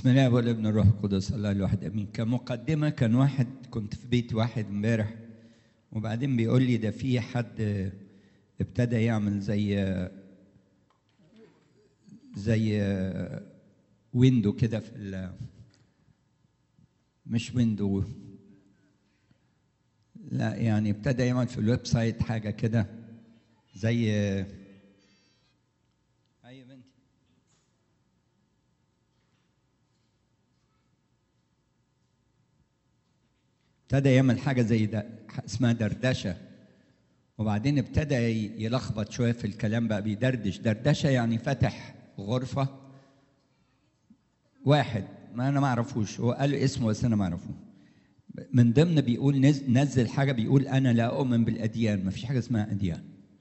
بسم الله والابن الروح القدس الله الواحد امين كمقدمه كان واحد كنت في بيت واحد امبارح وبعدين بيقول لي ده في حد ابتدى يعمل زي زي ويندو كده في ال مش ويندو لا يعني ابتدى يعمل في الويب سايت حاجه كده زي اي بنتي ابتدى يعمل حاجه زي ده اسمها دردشه وبعدين ابتدى يلخبط شويه في الكلام بقى بيدردش دردشه يعني فتح غرفه واحد ما انا ما اعرفوش هو قال اسمه بس انا ما اعرفوش من ضمن بيقول نزل حاجه بيقول انا لا اؤمن بالاديان ما فيش حاجه اسمها اديان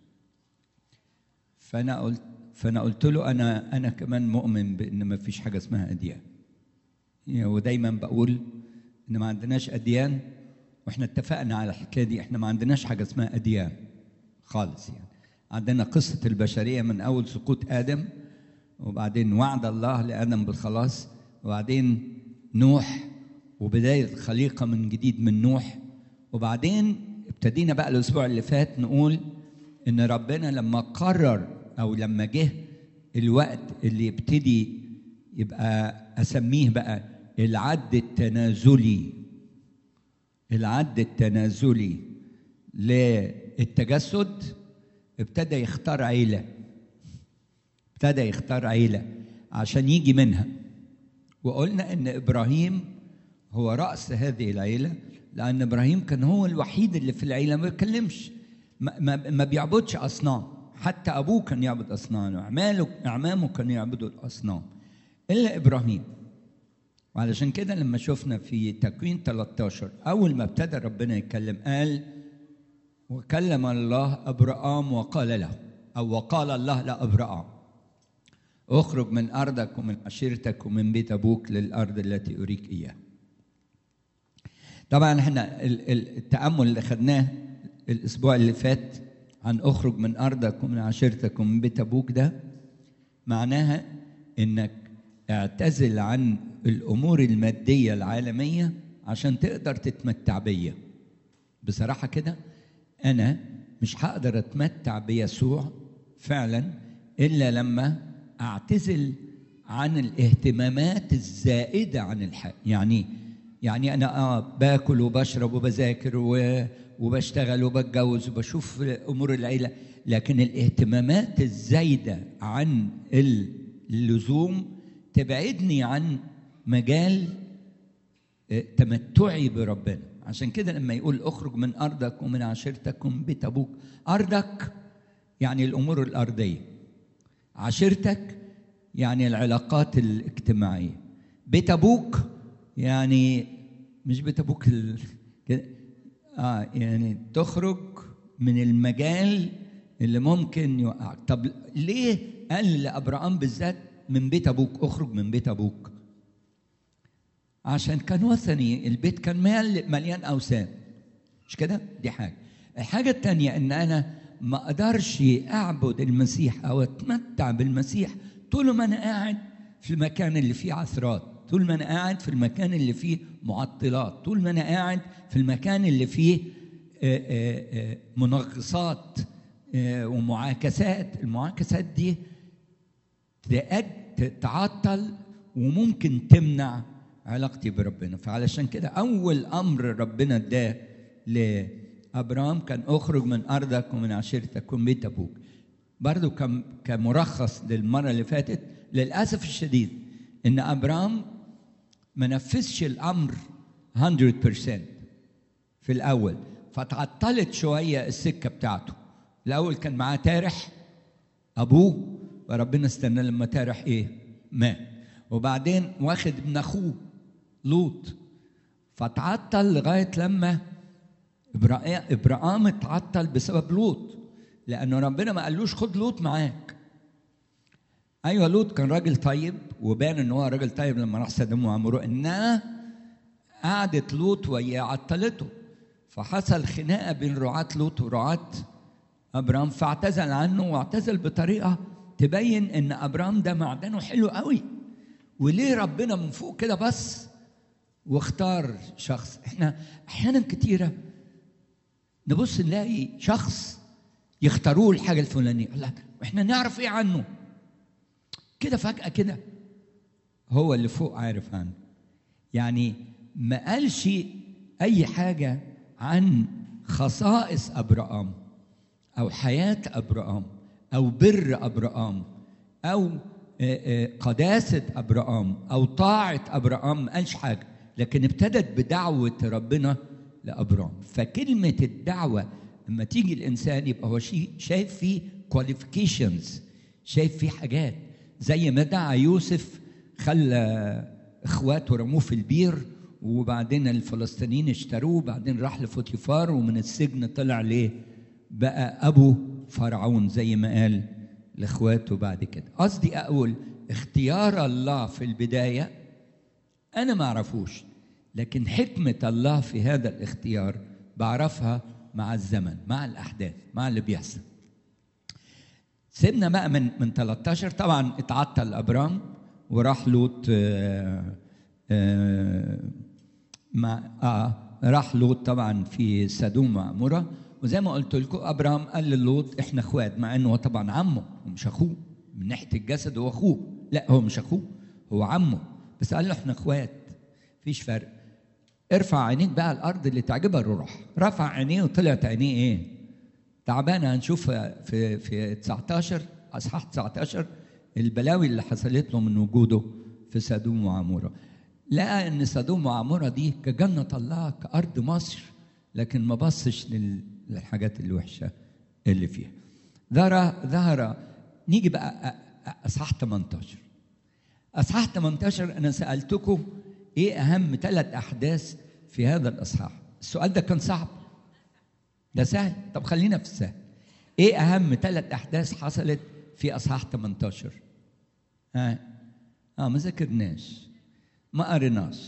فانا قلت فانا قلت له انا انا كمان مؤمن بان ما فيش حاجه اسمها اديان يعني ودايما بقول ان ما عندناش اديان واحنا اتفقنا على الحكايه دي احنا ما عندناش حاجه اسمها اديان خالص يعني عندنا قصه البشريه من اول سقوط ادم وبعدين وعد الله لادم بالخلاص وبعدين نوح وبدايه الخليقه من جديد من نوح وبعدين ابتدينا بقى الاسبوع اللي فات نقول ان ربنا لما قرر او لما جه الوقت اللي يبتدي يبقى اسميه بقى العد التنازلي العد التنازلي للتجسد ابتدى يختار عيله ابتدى يختار عيله عشان يجي منها وقلنا ان ابراهيم هو راس هذه العيله لان ابراهيم كان هو الوحيد اللي في العيله ما بيتكلمش ما, ما, ما بيعبدش اصنام حتى ابوه كان يعبد اصنام واعماله اعمامه كانوا يعبدوا الاصنام الا ابراهيم وعلشان كده لما شفنا في تكوين 13 اول ما ابتدى ربنا يتكلم قال وكلم الله ابرام وقال له او وقال الله لابرام اخرج من ارضك ومن عشيرتك ومن بيت ابوك للارض التي اريك اياها طبعا احنا التامل اللي خدناه الاسبوع اللي فات عن اخرج من ارضك ومن عشيرتك ومن بيت ابوك ده معناها انك اعتزل عن الامور الماديه العالميه عشان تقدر تتمتع بيا بصراحه كده انا مش هقدر اتمتع بيسوع فعلا الا لما اعتزل عن الاهتمامات الزائده عن الحياه يعني يعني انا اه باكل وبشرب وبذاكر و... وبشتغل وبتجوز وبشوف امور العيله لكن الاهتمامات الزايده عن اللزوم تبعدني عن مجال تمتعي بربنا عشان كده لما يقول اخرج من ارضك ومن عشيرتك ومن بيت ابوك ارضك يعني الامور الارضيه عشيرتك يعني العلاقات الاجتماعيه بيت ابوك يعني مش بيت ابوك ال... اه يعني تخرج من المجال اللي ممكن يوقعك طب ليه قال لابراهام بالذات من بيت ابوك اخرج من بيت ابوك عشان كان وثني البيت كان مليان اوثان مش كده دي حاجه الحاجه الثانيه ان انا ما اقدرش اعبد المسيح او اتمتع بالمسيح طول ما انا قاعد في المكان اللي فيه عثرات طول ما انا قاعد في المكان اللي فيه معطلات طول ما انا قاعد في المكان اللي فيه منغصات ومعاكسات المعاكسات دي تعطل وممكن تمنع علاقتي بربنا فعلشان كده اول امر ربنا اداه لابرام كان اخرج من ارضك ومن عشيرتك ومن بيت ابوك برضو كمرخص للمره اللي فاتت للاسف الشديد ان ابرام ما نفذش الامر 100% في الاول فتعطلت شويه السكه بتاعته الاول كان معاه تارح ابوه وربنا استنى لما تارح ايه مات وبعدين واخد ابن اخوه لوط فتعطل لغايه لما ابراهام اتعطل بسبب لوط لانه ربنا ما قالوش خد لوط معاك ايوه لوط كان راجل طيب وبان ان هو راجل طيب لما راح سدوم وعمره انها قعدت لوط وهي عطلته فحصل خناقه بين رعاة لوط ورعاة ابرام فاعتزل عنه واعتزل بطريقه تبين ان ابرام ده معدنه حلو قوي وليه ربنا من فوق كده بس واختار شخص احنا احيانا كتيره نبص نلاقي شخص يختاروه الحاجه الفلانيه الله احنا نعرف ايه عنه كده فجاه كده هو اللي فوق عارف عنه يعني ما قالش اي حاجه عن خصائص ابرام او حياه ابرام او بر ابرام او قداسه ابرام او طاعه ابرام ما قالش حاجه لكن ابتدت بدعوه ربنا لابرام فكلمه الدعوه لما تيجي الانسان يبقى هو شايف فيه كواليفيكيشنز شايف فيه حاجات زي ما دعا يوسف خلى اخواته رموه في البير وبعدين الفلسطينيين اشتروه بعدين راح لفوتيفار ومن السجن طلع ليه بقى ابو فرعون زي ما قال لاخواته بعد كده قصدي اقول اختيار الله في البدايه انا ما اعرفوش لكن حكمه الله في هذا الاختيار بعرفها مع الزمن مع الاحداث مع اللي بيحصل سيبنا بقى من من 13 طبعا اتعطل ابرام وراح لوط آه آه مع اه راح لوط طبعا في سدوم وعموره وزي ما قلت لكم ابراهام قال للوط احنا اخوات مع انه هو طبعا عمه ومش اخوه من ناحيه الجسد هو اخوه لا هو مش اخوه هو عمه بس قال له احنا اخوات مفيش فرق ارفع عينيك بقى الارض اللي تعجبها الروح رفع عينيه وطلعت عينيه ايه تعبانه هنشوف في في 19 اصحاح 19 البلاوي اللي حصلت له من وجوده في سدوم وعموره لقى ان سدوم وعموره دي كجنه الله كارض مصر لكن ما بصش للحاجات الوحشه اللي فيها ظهر ظهر نيجي بقى اصحاح 18 اصحاح 18 انا سالتكم ايه اهم ثلاث احداث في هذا الاصحاح السؤال ده كان صعب ده سهل طب خلينا في السهل ايه اهم ثلاث احداث حصلت في اصحاح 18 ها اه ما ذاكرناش ما قريناش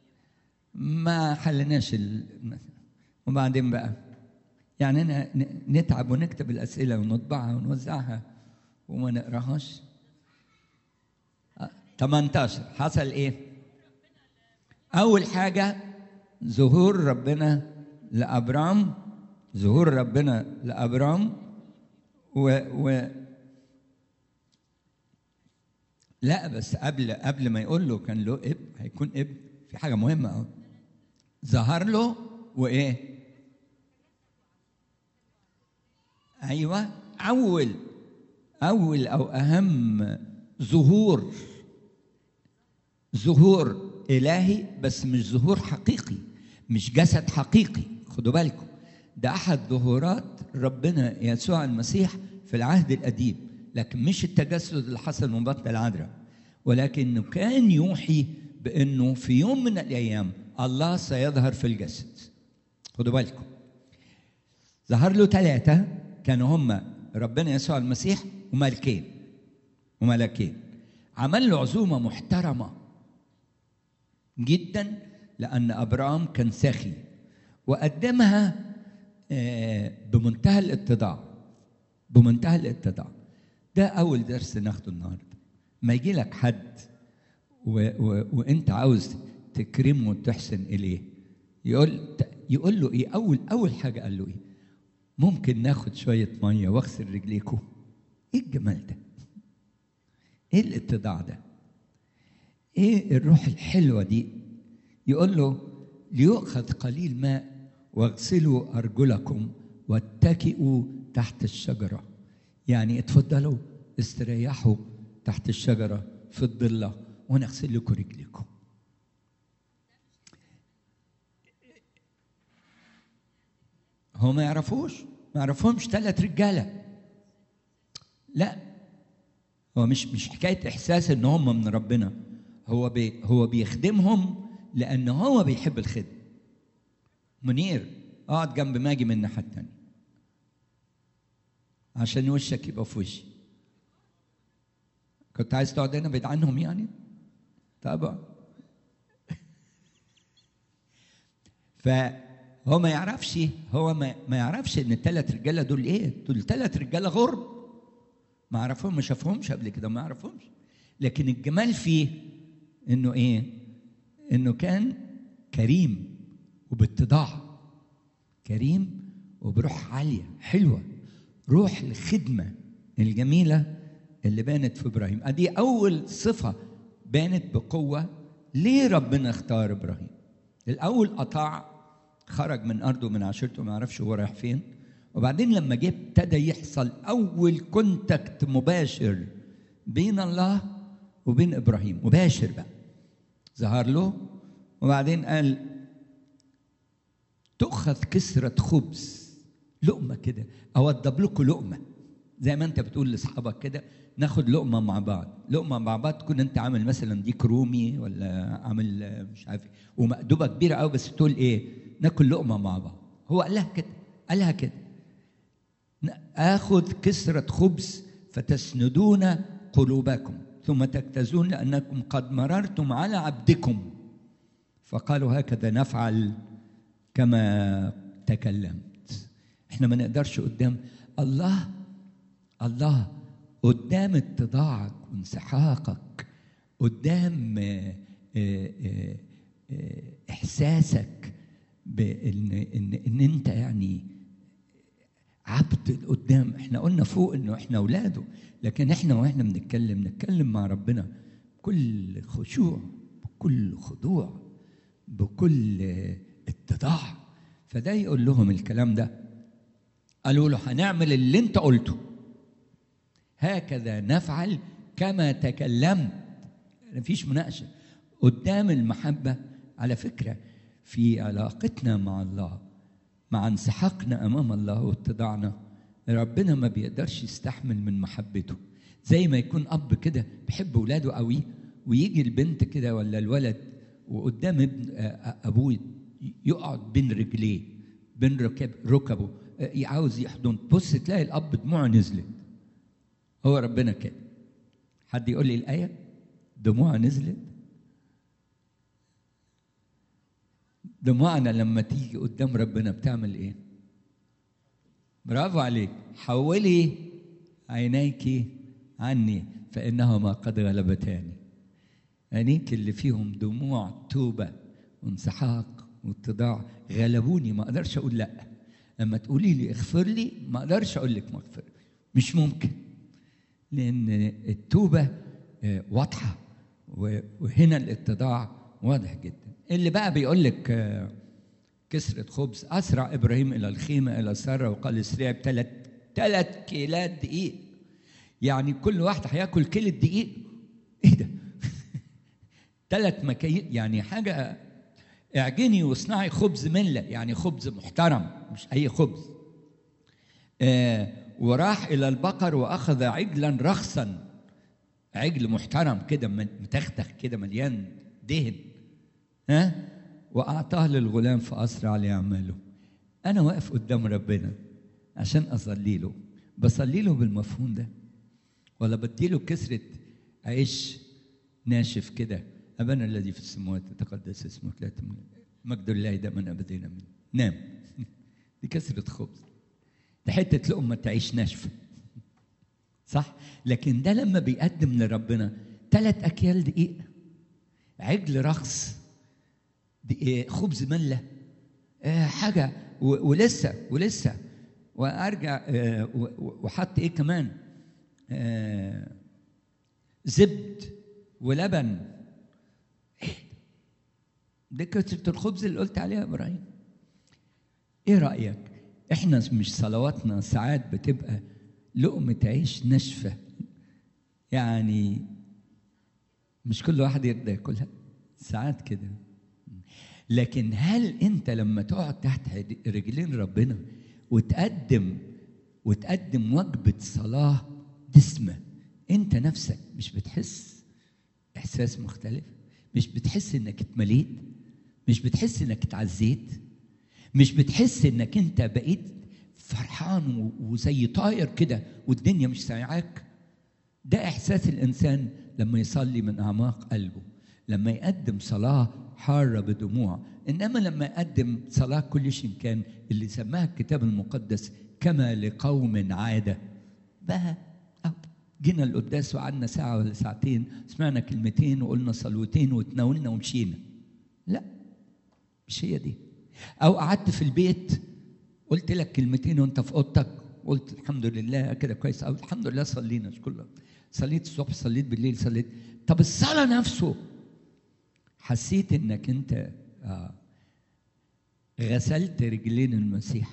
ما حلناش ال... وبعدين بقى يعني أنا نتعب ونكتب الأسئلة ونطبعها ونوزعها وما نقراهاش 18 حصل إيه؟ أول حاجة ظهور ربنا لأبرام ظهور ربنا لأبرام و, و لا بس قبل قبل ما يقول له كان له ابن هيكون ابن في حاجة مهمة أوي ظهر له وإيه؟ ايوه اول اول او اهم ظهور ظهور الهي بس مش ظهور حقيقي مش جسد حقيقي خدوا بالكم ده احد ظهورات ربنا يسوع المسيح في العهد القديم لكن مش التجسد اللي حصل من بطن العذراء ولكنه كان يوحي بانه في يوم من الايام الله سيظهر في الجسد خدوا بالكم ظهر له ثلاثه كانوا هم ربنا يسوع المسيح وملكين وملكين عمل له عزومه محترمه جدا لان ابرام كان سخي وقدمها بمنتهى الاتضاع بمنتهى الاتضاع ده اول درس ناخده النهارده ما يجي لك حد و و وانت عاوز تكرمه وتحسن اليه يقول يقول له ايه اول اول حاجه قال له ايه ممكن ناخد شوية مية واغسل رجليكم ايه الجمال ده ايه الاتضاع ده ايه الروح الحلوة دي يقول له ليؤخذ قليل ماء واغسلوا أرجلكم واتكئوا تحت الشجرة يعني اتفضلوا استريحوا تحت الشجرة في الضلة وانا اغسل لكم رجليكم هو ما يعرفوش ما يعرفهمش ثلاث رجاله لا هو مش مش حكايه احساس ان هم من ربنا هو بي هو بيخدمهم لان هو بيحب الخدمه منير اقعد جنب ماجي من الناحيه الثانيه عشان وشك يبقى في وشي كنت عايز تقعد هنا بعيد عنهم يعني طبعا فهو ما يعرفش هو ما, ما يعرفش ان الثلاث رجاله دول ايه دول ثلاث رجاله غرب ما عرفهم ما شافهمش قبل كده ما يعرفهمش لكن الجمال فيه انه ايه انه كان كريم وباتضاع كريم وبروح عاليه حلوه روح الخدمه الجميله اللي بانت في ابراهيم ادي اول صفه بانت بقوه ليه ربنا اختار ابراهيم الاول اطاع خرج من ارضه من عشيرته ما يعرفش هو رايح فين وبعدين لما جه ابتدى يحصل اول كونتاكت مباشر بين الله وبين ابراهيم مباشر بقى ظهر له وبعدين قال تؤخذ كسرة خبز لقمة كده أوضب لكم لقمة زي ما أنت بتقول لأصحابك كده ناخد لقمة مع بعض لقمة مع بعض تكون أنت عامل مثلا ديك رومي ولا عامل مش عارف ومقدوبة كبيرة قوي بس تقول إيه ناكل لقمة مع بعض هو قال لها كده قالها كده آخذ كسرة خبز فتسندون قلوبكم ثم تجتازون لأنكم قد مررتم على عبدكم فقالوا هكذا نفعل كما تكلمت احنا ما نقدرش قدام الله الله قدام اتضاعك وانسحاقك قدام احساسك بان ان ان انت يعني عبد قدام احنا قلنا فوق انه احنا اولاده لكن احنا واحنا بنتكلم نتكلم مع ربنا بكل خشوع بكل خضوع بكل اتضاع فده يقول لهم الكلام ده قالوا له هنعمل اللي انت قلته هكذا نفعل كما تكلمت مفيش مناقشه قدام المحبه على فكره في علاقتنا مع الله مع انسحاقنا امام الله واتضاعنا ربنا ما بيقدرش يستحمل من محبته زي ما يكون اب كده بيحب اولاده قوي ويجي البنت كده ولا الولد وقدام ابن ابوه يقعد بين رجليه بين ركب ركبه عاوز يحضن بص تلاقي الاب دموعه نزلت هو ربنا كده حد يقول لي الايه دموعه نزلت دموعنا لما تيجي قدام ربنا بتعمل ايه برافو عليك حولي عينيك عني فانهما قد غلبتاني عينيك اللي فيهم دموع توبه وانسحاق واتضاع غلبوني ما اقدرش اقول لا لما تقولي لي اغفر لي ما اقدرش اقول لك مغفر مش ممكن لان التوبه واضحه وهنا الاتضاع واضح جدا اللي بقى بيقول لك كسرة خبز أسرع إبراهيم إلى الخيمة إلى سارة وقال اسرع بثلاث ثلاث كيلات دقيق يعني كل واحد هياكل كيلة دقيق إيه ده؟ ثلاث مكاييل يعني حاجة اعجني واصنعي خبز ملة يعني خبز محترم مش أي خبز آه وراح إلى البقر وأخذ عجلا رخصا عجل محترم كده متختخ كده مليان دهن ها وأعطاه للغلام فأسرع ليعمله أنا واقف قدام ربنا عشان أصلي له بصلي له بالمفهوم ده ولا بديله كسرة عيش ناشف كده أبانا الذي في السماوات تقدس اسمك لا تملك مجد الله دائما أبدين من نام دي كسرة خبز دي حتة لقمة تعيش ناشفة صح لكن ده لما بيقدم لربنا ثلاث أكيال دقيق عجل رخص خبز مله آه حاجه ولسه ولسه وارجع آه وحط ايه كمان آه زبد ولبن ايه دي كترة الخبز اللي قلت عليها ابراهيم ايه رايك احنا مش صلواتنا ساعات بتبقى لقمه عيش ناشفه يعني مش كل واحد يرضى ياكلها ساعات كده لكن هل انت لما تقعد تحت رجلين ربنا وتقدم وتقدم وجبة صلاة دسمة انت نفسك مش بتحس احساس مختلف مش بتحس انك اتمليت مش بتحس انك اتعزيت مش بتحس انك انت بقيت فرحان وزي طاير كده والدنيا مش سايعاك ده احساس الانسان لما يصلي من اعماق قلبه لما يقدم صلاه حاره بدموع انما لما يقدم صلاه كل شيء كان اللي سماها الكتاب المقدس كما لقوم عاده بقى أو جينا القداس وقعدنا ساعة ولا ساعتين سمعنا كلمتين وقلنا صلوتين وتناولنا ومشينا لا مش هي دي أو قعدت في البيت قلت لك كلمتين وأنت في أوضتك قلت الحمد لله كده كويس أوي الحمد لله صلينا كله صليت الصبح صليت بالليل صليت طب الصلاة نفسه حسيت إنك أنت آه غسلت رجلين المسيح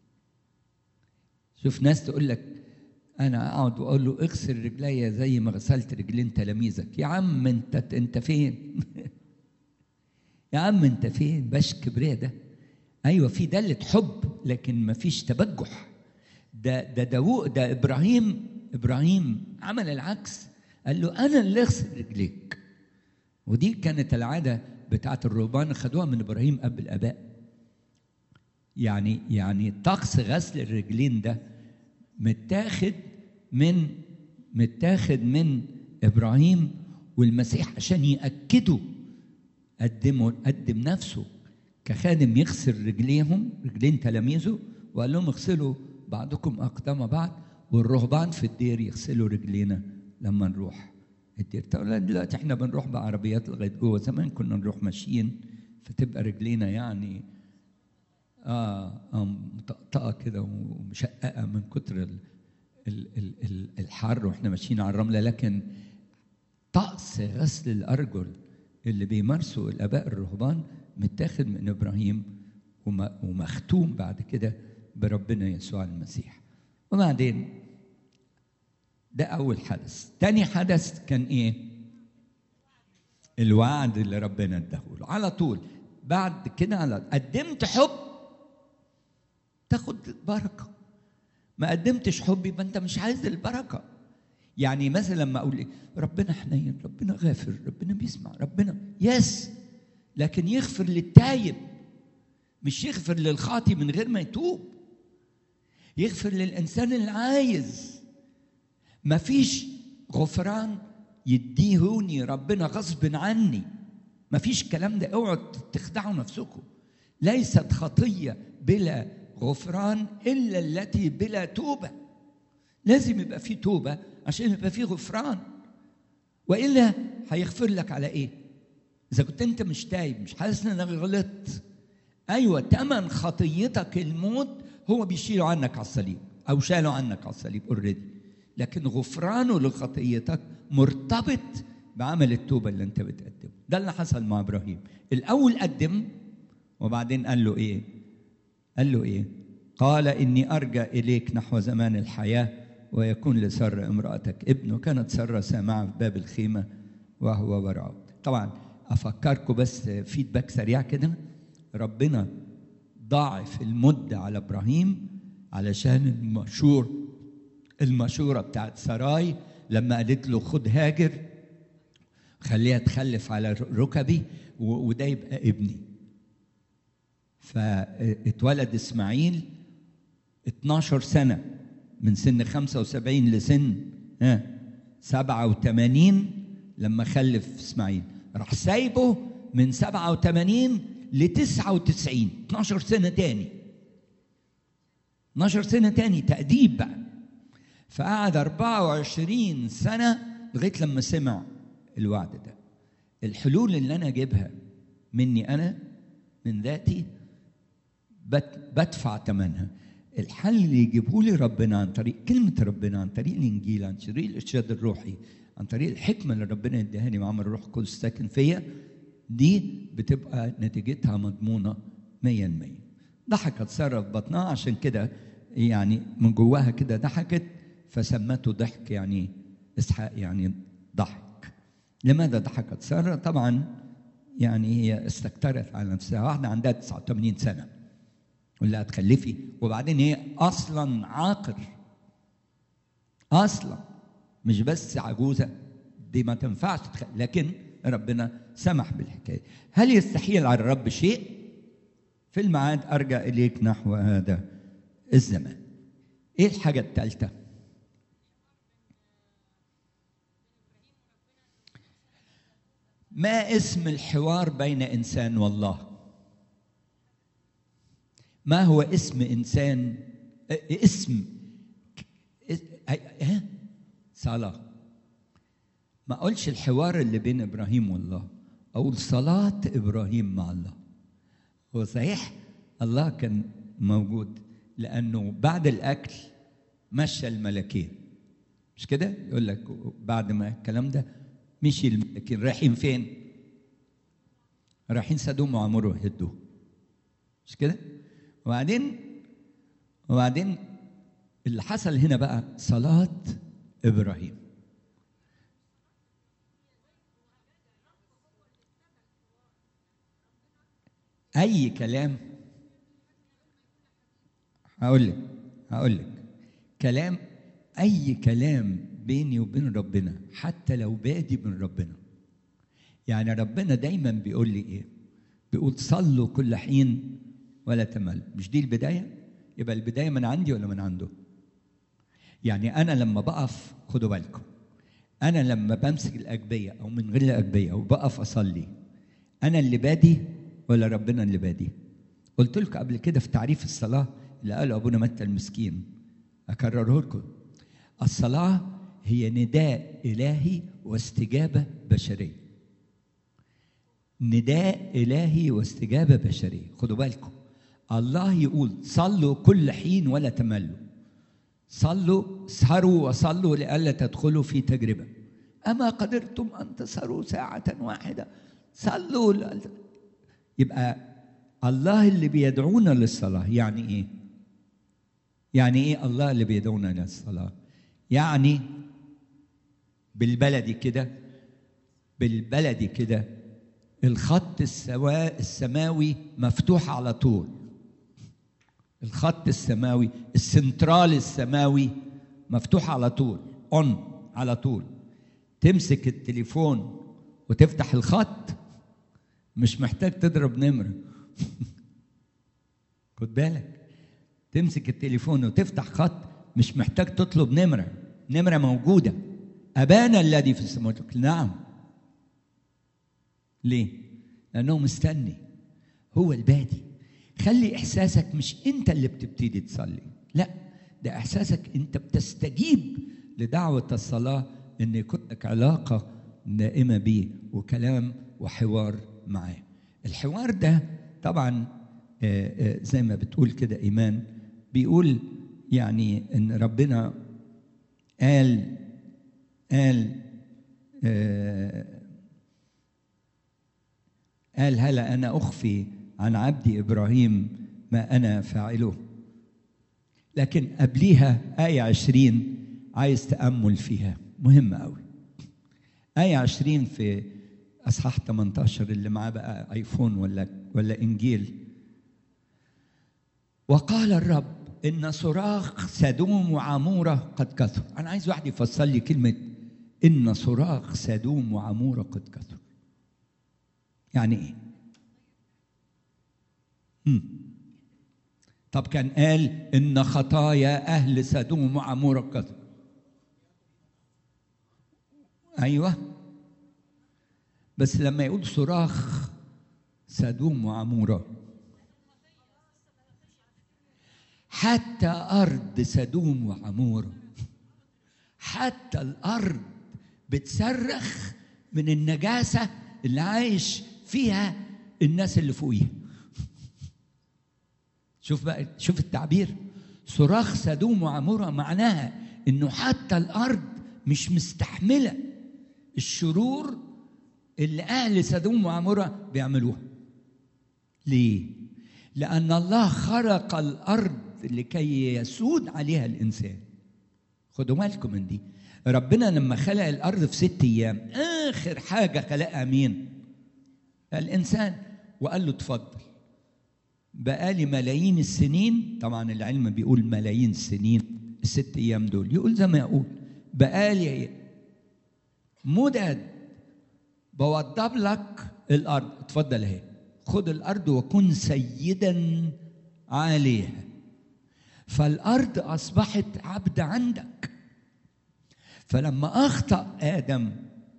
شوف ناس تقول لك انا اقعد واقول له اغسل رجليا زي ما غسلت رجلين تلاميذك يا عم انت انت فين يا عم انت فين باش كبرياء ده ايوه في دلة حب لكن ما فيش تبجح ده ده داوود ده ابراهيم ابراهيم عمل العكس قال له انا اللي اغسل رجليك ودي كانت العاده بتاعت الرهبان خدوها من ابراهيم اب الاباء يعني يعني طقس غسل الرجلين ده متاخد من متاخد من ابراهيم والمسيح عشان ياكدوا قدموا قدم نفسه كخادم يغسل رجليهم رجلين تلاميذه وقال لهم اغسلوا بعضكم اقدام بعض والرهبان في الدير يغسلوا رجلينا لما نروح الدير طبعا دلوقتي احنا بنروح بعربيات لغايه جوه زمان كنا نروح ماشيين فتبقى رجلينا يعني اه, آه مطقطقه كده ومشققه من كتر ال ال ال ال الحر واحنا ماشيين على الرمله لكن طقس غسل الارجل اللي بيمارسوا الاباء الرهبان متاخد من ابراهيم ومختوم بعد كده بربنا يسوع المسيح وبعدين ده اول حدث تاني حدث كان ايه الوعد اللي ربنا اداهوله على طول بعد كده على قدمت حب تاخد بركه ما قدمتش حب يبقى انت مش عايز البركه يعني مثلا لما اقول ايه ربنا حنين ربنا غافر ربنا بيسمع ربنا يس لكن يغفر للتايب مش يغفر للخاطي من غير ما يتوب يغفر للانسان اللي عايز مفيش غفران يديهوني ربنا غصب عني مفيش الكلام ده اوعوا تخدعوا نفسكم ليست خطيه بلا غفران الا التي بلا توبه لازم يبقى في توبه عشان يبقى في غفران والا هيغفر لك على ايه اذا كنت انت مش تايب مش حاسس انك غلطت ايوه تمن خطيتك الموت هو بيشيله عنك على الصليب او شاله عنك على الصليب اوريدي لكن غفرانه لخطيتك مرتبط بعمل التوبه اللي انت بتقدمه ده اللي حصل مع ابراهيم الاول قدم وبعدين قال له ايه قال له ايه قال اني ارجع اليك نحو زمان الحياه ويكون لسر امراتك ابنه كانت ساره سامعه في باب الخيمه وهو وراءه طبعا افكركم بس فيدباك سريع كده ربنا ضاعف المده على ابراهيم علشان المشهور المشوره بتاعت سراي لما قالت له خد هاجر خليها تخلف على ركبي وده يبقى ابني فاتولد اسماعيل 12 سنه من سن 75 لسن ها 87 لما خلف اسماعيل راح سايبه من 87 ل 99 12 سنه تاني 12 سنه تاني تأديب بقى فقعد 24 سنه لغايه لما سمع الوعد ده الحلول اللي انا اجيبها مني انا من ذاتي بدفع ثمنها الحل اللي يجيبه لي ربنا عن طريق كلمة ربنا عن طريق الإنجيل عن طريق الإرشاد الروحي عن طريق الحكمة اللي ربنا يديهاني وعمل الروح القدس ساكن فيا دي بتبقى نتيجتها مضمونة مية المية ضحكت سارة في بطنها عشان كده يعني من جواها كده ضحكت فسمته ضحك يعني اسحاق يعني ضحك لماذا ضحكت سارة طبعا يعني هي استكترت على نفسها واحدة عندها 89 سنة ولا هتخلفي وبعدين هي اصلا عاقر اصلا مش بس عجوزه دي ما تنفعش تخ... لكن ربنا سمح بالحكايه هل يستحيل على الرب شيء في الميعاد ارجع اليك نحو هذا الزمان ايه الحاجه الثالثه ما اسم الحوار بين انسان والله ما هو اسم انسان اسم صلاة ما أقولش الحوار اللي بين إبراهيم والله أقول صلاة إبراهيم مع الله هو صحيح الله كان موجود لأنه بعد الأكل مشى الملكين مش كده؟ يقول لك بعد ما الكلام ده مشي الملكين رايحين فين؟ رايحين سدوم وعمرو وهدوه مش كده؟ وبعدين وبعدين اللي حصل هنا بقى صلاة إبراهيم أي كلام هقول لك هقول لك كلام أي كلام بيني وبين ربنا حتى لو بادي من ربنا يعني ربنا دايما بيقول لي إيه؟ بيقول صلوا كل حين ولا تمل مش دي البداية؟ يبقى البداية من عندي ولا من عنده؟ يعني أنا لما بقف خدوا بالكم أنا لما بمسك الأجبية أو من غير الأجبية وبقف أصلي أنا اللي بادي ولا ربنا اللي بادي؟ قلت لكم قبل كده في تعريف الصلاة اللي قاله أبونا متى المسكين أكرره لكم الصلاة هي نداء إلهي واستجابة بشرية نداء إلهي واستجابة بشرية خدوا بالكم الله يقول صلوا كل حين ولا تملوا صلوا سهروا وصلوا لئلا تدخلوا في تجربة أما قدرتم أن تسهروا ساعة واحدة صلوا ل... يبقى الله اللي بيدعونا للصلاة يعني إيه؟ يعني إيه الله اللي بيدعونا للصلاة؟ يعني بالبلدي كده بالبلدي كده الخط السواء السماوي مفتوح على طول الخط السماوي السنترال السماوي مفتوح على طول اون على طول تمسك التليفون وتفتح الخط مش محتاج تضرب نمره خد بالك تمسك التليفون وتفتح خط مش محتاج تطلب نمره نمره موجوده ابانا الذي في السماوات نعم ليه لانه مستني هو البادي خلي احساسك مش انت اللي بتبتدي تصلي لا ده احساسك انت بتستجيب لدعوه الصلاه ان يكون لك علاقه دائمه بيه وكلام وحوار معاه الحوار ده طبعا زي ما بتقول كده ايمان بيقول يعني ان ربنا قال قال قال هلا انا اخفي عن عبدي ابراهيم ما انا فاعله لكن قبليها آية عشرين عايز تأمل فيها مهمة أوي آية عشرين في أصحاح 18 اللي معاه بقى آيفون ولا ولا إنجيل وقال الرب إن صراخ سدوم وعمورة قد كثر أنا عايز واحد يفسر لي كلمة إن صراخ سدوم وعمورة قد كثر يعني إيه؟ مم. طب كان قال إن خطايا أهل سدوم وعمورة كثر أيوه بس لما يقول صراخ سدوم وعمورة حتى أرض سدوم وعمورة حتى الأرض بتصرخ من النجاسة اللي عايش فيها الناس اللي فوقيها شوف بقى شوف التعبير صراخ سدوم وعمورة معناها انه حتى الارض مش مستحمله الشرور اللي اهل سدوم وعمورة بيعملوها ليه لان الله خلق الارض لكي يسود عليها الانسان خدوا بالكم من دي ربنا لما خلق الارض في ست ايام اخر حاجه خلقها مين الانسان وقال له اتفضل بقالي ملايين السنين طبعا العلم بيقول ملايين السنين الست ايام دول يقول زي ما يقول بقالي مدد بوضب لك الارض اتفضل اهي خد الارض وكن سيدا عليها فالارض اصبحت عبد عندك فلما اخطا ادم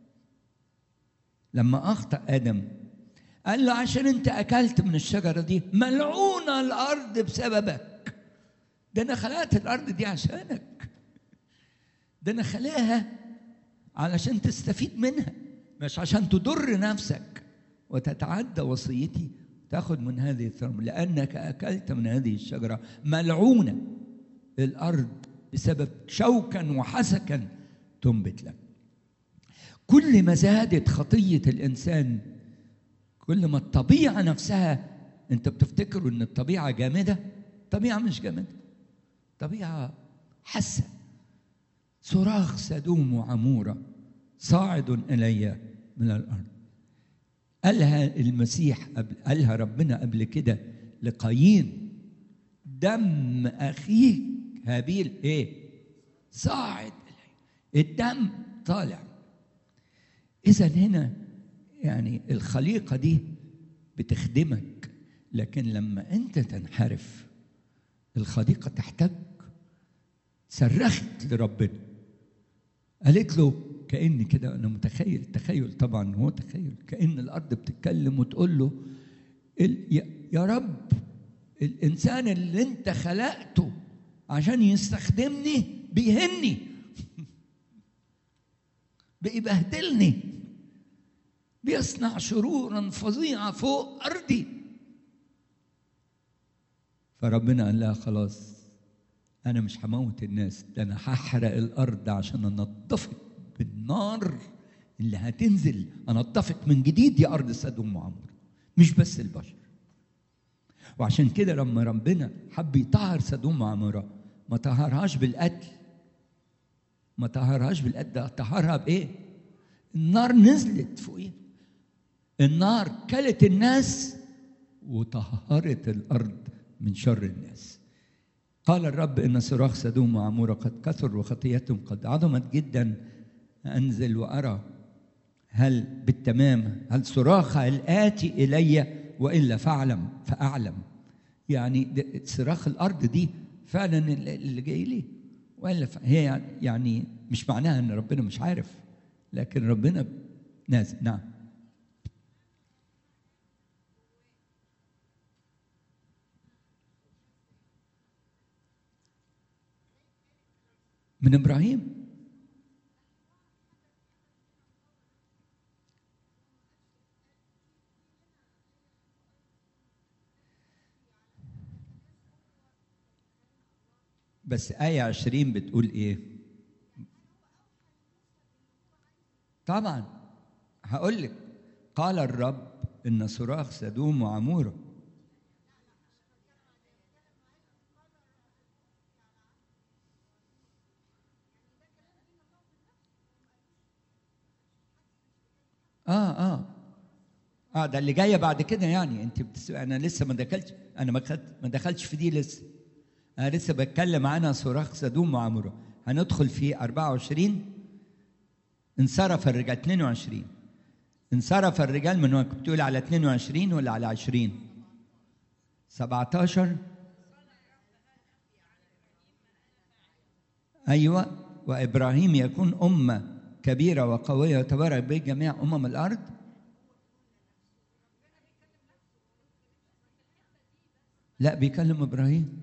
لما اخطا ادم قال له عشان انت اكلت من الشجره دي ملعونه الارض بسببك ده انا خلقت الارض دي عشانك ده انا خلاها علشان تستفيد منها مش عشان تضر نفسك وتتعدى وصيتي تاخذ من هذه الثمرة لأنك أكلت من هذه الشجرة ملعونة الأرض بسبب شوكا وحسكا تنبت لك كل ما زادت خطية الإنسان كل ما الطبيعة نفسها أنت بتفتكروا إن الطبيعة جامدة الطبيعة مش جامدة طبيعة حسة صراخ سدوم وعمورة صاعد إلي من الأرض قالها المسيح قبل قالها ربنا قبل كده لقايين دم أخيك هابيل إيه صاعد إلي الدم طالع إذا هنا يعني الخليقة دي بتخدمك لكن لما أنت تنحرف الخليقة تحتاج صرخت لربنا قالت له كأن كده أنا متخيل تخيل طبعا هو تخيل كأن الأرض بتتكلم وتقول له يا رب الإنسان اللي أنت خلقته عشان يستخدمني بيهني بيبهدلني بيصنع شرورا فظيعة فوق أرضي فربنا قال لها خلاص أنا مش هموت الناس ده أنا هحرق الأرض عشان أنضفك بالنار اللي هتنزل أنضفك من جديد يا أرض سدوم وعمور مش بس البشر وعشان كده لما ربنا حب يطهر سدوم وعمورة ما طهرهاش بالقتل ما طهرهاش بالقتل ده طهرها بإيه؟ النار نزلت فوقيه النار كلت الناس وطهرت الأرض من شر الناس قال الرب إن صراخ سدوم وعمورة قد كثر وخطيتهم قد عظمت جدا أنزل وأرى هل بالتمام هل صراخها الآتي إلي وإلا فأعلم فأعلم يعني صراخ الأرض دي فعلا اللي جاي لي وإلا هي يعني مش معناها إن ربنا مش عارف لكن ربنا نازل نعم من ابراهيم بس آية عشرين بتقول إيه؟ طبعا هقول لك قال الرب إن صراخ سدوم وعمورة اه اه اه ده اللي جايه بعد كده يعني انت بتس... انا لسه ما دخلتش انا ما خدت ما دخلتش في دي لسه انا لسه بتكلم عنها صراخ سدوم وعمره هندخل في 24 انصرف الرجال 22 انصرف الرجال من وقت بتقول على 22 ولا على 20 17 ايوه وابراهيم يكون امه كبيره وقويه وتبارك به جميع امم الارض لا بيكلم ابراهيم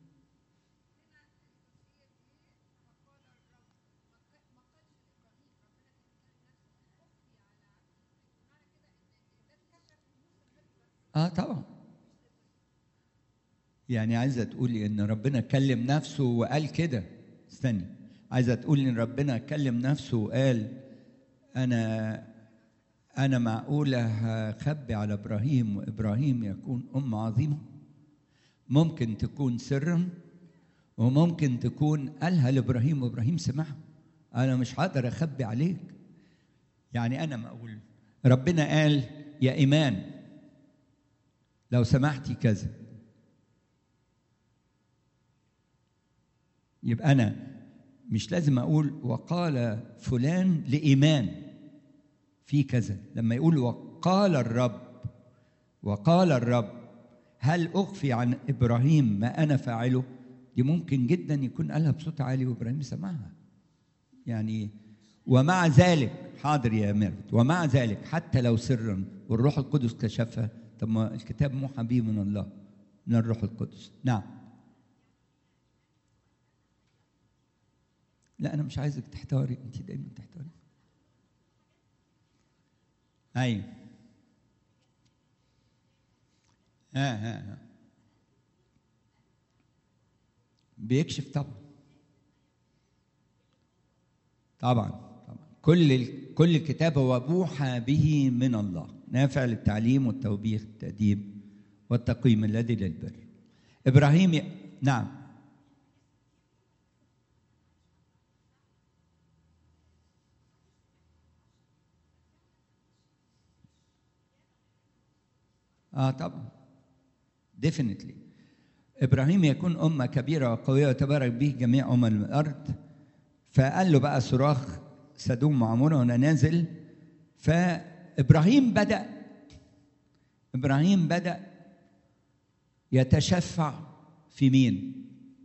اه طبعا يعني عايزه تقولي ان ربنا كلم نفسه وقال كده استني عايزه تقولي ان ربنا كلم نفسه وقال انا انا معقوله هخبي على ابراهيم وابراهيم يكون ام عظيمه ممكن تكون سرا وممكن تكون قالها لابراهيم وابراهيم سمعها انا مش هقدر اخبي عليك يعني انا ما اقول ربنا قال يا ايمان لو سمحتي كذا يبقى انا مش لازم اقول وقال فلان لايمان في كذا لما يقول وقال الرب وقال الرب هل اخفي عن ابراهيم ما انا فاعله دي ممكن جدا يكون قالها بصوت عالي وابراهيم سمعها يعني ومع ذلك حاضر يا ميرفت ومع ذلك حتى لو سرا والروح القدس كشفها طب ما الكتاب موحى به من الله من الروح القدس نعم لا انا مش عايزك تحتاري انت دايما تحتاري ايوه ها ها ها بيكشف طبعا طبعا طبعا كل ال- كل كتاب هو بوحى به من الله نافع للتعليم والتوبيخ التأديب والتقويم الذي للبر ابراهيم ي... نعم اه طبعا ديفينتلي ابراهيم يكون امه كبيره وقويه وتبارك به جميع امم الارض فقال له بقى صراخ سدوم وعموره وانا نازل فابراهيم بدا ابراهيم بدا يتشفع في مين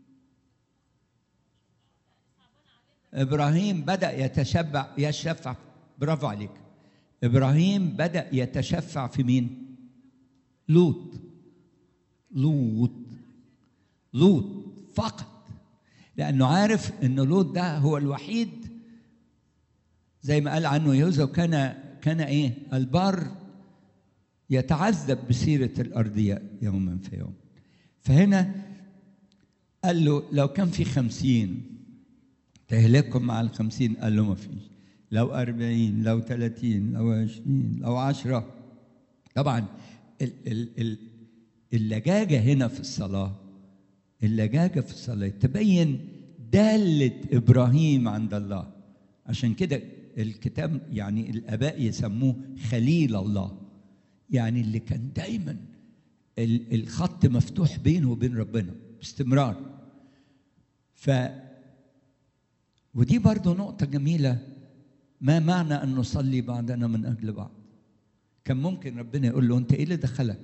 ابراهيم بدا يتشبع يشفع برافو عليك ابراهيم بدا يتشفع في مين لوط لوط لوط فقط لانه عارف ان لوط ده هو الوحيد زي ما قال عنه يهوذا وكان كان ايه البار يتعذب بسيره الارضياء يوما في يوم فهنا قال له لو كان في خمسين تهلككم مع الخمسين قال له ما فيش لو أربعين لو ثلاثين لو عشرين لو عشرة طبعا ال- ال- ال- اللجاجة هنا في الصلاة اللجاجة في الصلاة تبين دالة إبراهيم عند الله عشان كده الكتاب يعني الآباء يسموه خليل الله يعني اللي كان دايما ال- الخط مفتوح بينه وبين ربنا باستمرار ف ودي برضو نقطة جميلة ما معنى أن نصلي بعضنا من أجل بعض كان ممكن ربنا يقول له أنت إيه اللي دخلك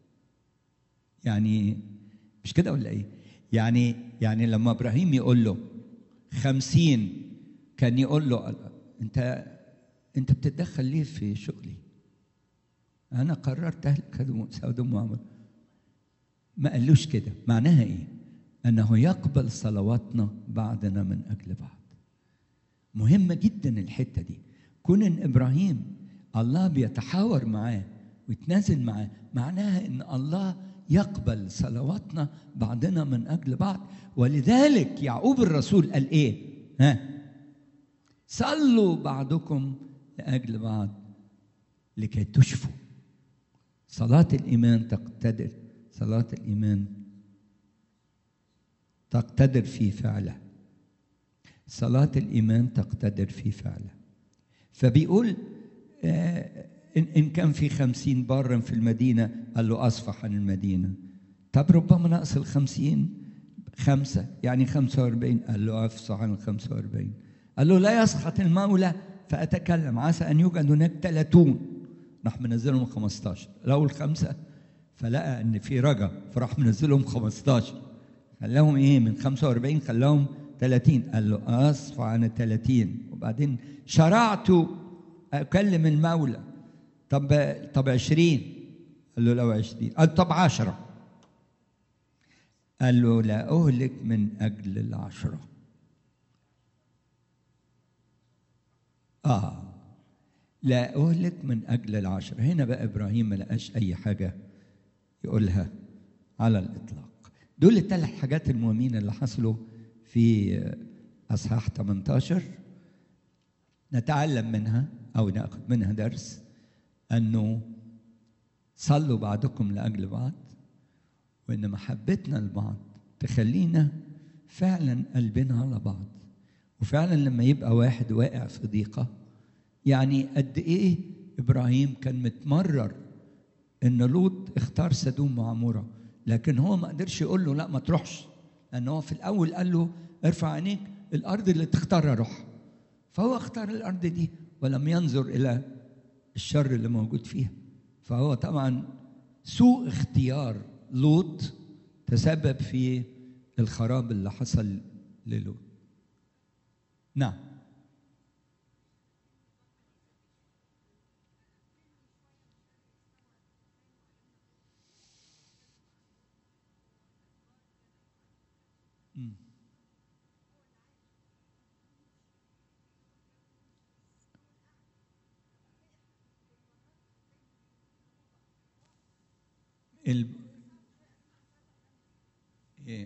يعني مش كده ولا إيه يعني يعني لما إبراهيم يقول له خمسين كان يقول له أنت أنت بتتدخل ليه في شغلي أنا قررت أهلك سودوم وعمر ما قالوش كده معناها إيه أنه يقبل صلواتنا بعضنا من أجل بعض مهمة جدا الحتة دي كون إن إبراهيم الله بيتحاور معاه ويتنازل معاه معناها إن الله يقبل صلواتنا بعضنا من أجل بعض ولذلك يعقوب الرسول قال إيه ها صلوا بعضكم لأجل بعض لكي تشفوا صلاة الإيمان تقتدر صلاة الإيمان تقتدر في فعله صلاة الإيمان تقتدر في فعله فبيقول آه إن, إن كان في خمسين بارا في المدينة قال له أصفح عن المدينة طب ربما نقص الخمسين خمسة يعني خمسة واربعين قال له أفصح عن الخمسة واربعين قال له لا يسخط المولى فأتكلم عسى أن يوجد هناك ثلاثون راح منزلهم 15 لو الخمسة فلقى أن في رجا فراح منزلهم 15 خلاهم إيه من 45 خلاهم 30 قال له أصف عن 30 وبعدين شرعت أكلم المولى طب طب 20 قال له لو 20 قال طب 10 قال له لا أهلك من أجل العشرة آه لا أهلك من أجل العشرة هنا بقى إبراهيم ما لقاش أي حاجة يقولها على الإطلاق دول الثلاث حاجات المهمين اللي حصلوا في أصحاح 18 نتعلم منها أو نأخذ منها درس أنه صلوا بعضكم لأجل بعض وإن محبتنا لبعض تخلينا فعلا قلبنا على بعض وفعلا لما يبقى واحد واقع في ضيقة يعني قد إيه إبراهيم كان متمرر إن لوط اختار سدوم وعمورة لكن هو ما قدرش يقول له لا ما تروحش لأن هو في الأول قال له ارفع عينيك الأرض اللي تختارها روح فهو اختار الأرض دي ولم ينظر إلى الشر اللي موجود فيها فهو طبعا سوء اختيار لوط تسبب في الخراب اللي حصل للوط نعم ال... إيه.